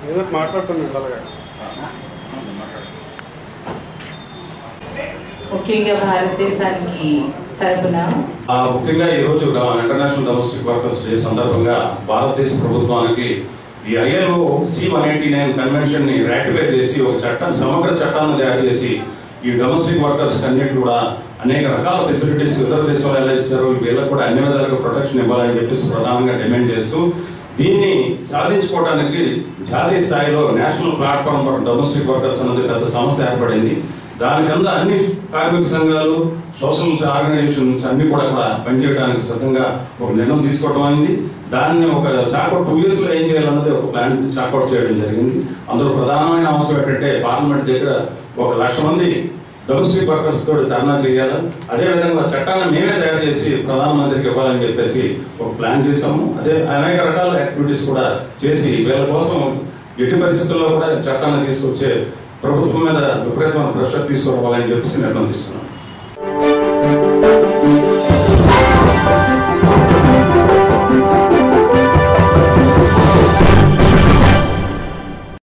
ఏదో మాట్లాడుతున్నాడు అలాగా ముఖ్యంగా భారతదేశానికి తరపున ఆ, ముఖ్యంగా ఈ రోజు ఇంటర్నేషనల్ డొమెస్టిక్ వర్కర్స్ డే సందర్భంగా భారతదేశ ప్రభుత్వానికి ఈ ILO C one eighty nine convention ని రాటిఫై చేసి ఒక చట్టం సమగ్ర చట్టాన్ని తయారు చేసి ఈ డొమెస్టిక్ వర్కర్స్ అన్నిటి కూడా అనేక రకాల ఫెసిలిటీస్ ఇతర దేశాలు ఎలా ఇచ్చారు వీళ్ళకి కూడా అన్ని విధాలుగా ప్రొటెక్షన్ ఇవ్వాలని చెప్పేసి ప్రధానంగా డిమాండ్ చేస్తూ దీన్ని సాధించుకోవడానికి జాతీయ స్థాయిలో national platform for domestic workers అనేది పెద్ద సంస్థ ఏర్పడింది దాని కింద అన్ని కార్మిక సంఘాలు సోషల్ ఆర్గనైజేషన్స్ అన్ని కూడా కూడా పనిచేయడానికి సిద్ధంగా ఒక నిర్ణయం తీసుకోవడం అయింది దాన్ని ఒక చాకౌట్ టూ ఇయర్స్ లో ఏం చేయాలన్నది ఒక ప్లాన్ చాకౌట్ చేయడం జరిగింది అందులో ప్రధానమైన అంశం ఏంటంటే పార్లమెంట్ దగ్గర ఒక లక్ష మంది డొమెస్టిక్ వర్కర్స్ తోటి ధర్నా చేయాలి అదే విధంగా చట్టాన్ని మేమే తయారు చేసి ప్రధానమంత్రికి ఇవ్వాలని చెప్పేసి ఒక ప్లాన్ చేసాము అదే అనేక రకాల యాక్టివిటీస్ కూడా చేసి వీళ్ళ కోసం ఎట్టి పరిస్థితుల్లో కూడా చట్టాన్ని తీసుకొచ్చే ప్రభుత్వం మీద విపరీతమైన ప్రెషర్ తీసుకోవాలని చెప్పేసి నిర్ణయం తీసుకున్నాం